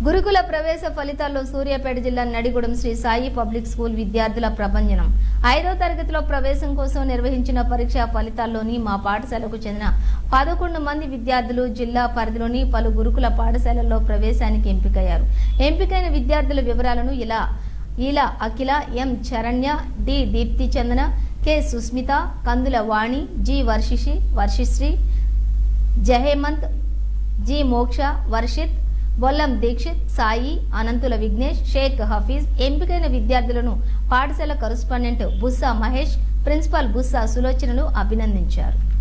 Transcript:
గురుకుల ప్రవేశ ఫలితాల్లో సూర్యాపేట జిల్లా నడిగూడెం శ్రీ సాయి పబ్లిక్ స్కూల్ విద్యార్థుల ప్రభంజనం ఐదో తరగతిలో ప్రవేశం కోసం నిర్వహించిన పరీక్షా ఫలితాల్లోని మా పాఠశాలకు చెందిన పదకొండు మంది విద్యార్థులు జిల్లా పరిధిలోని పలు గురుకుల పాఠశాలల్లో ప్రవేశానికి ఎంపికయ్యారు ఎంపికైన విద్యార్థుల వివరాలను ఇలా ఇలా Akhila M Saranya D Deepthi Chandana K Susmitha Kandula Vani G వర్షిషి వర్షిశ్రీ జహేమంత్ జి మోక్ష వర్షిత్ బొల్లం దీక్షిత్ సాయి అనంతుల విఘ్నేష్ షేక్ హఫీజ్ ఎంపికైన విద్యార్థులను పాఠశాల కరస్పాండెంట్ బుస్సా మహేష్ ప్రిన్సిపాల్ బుస్సా సులోచనలు అభినందించారు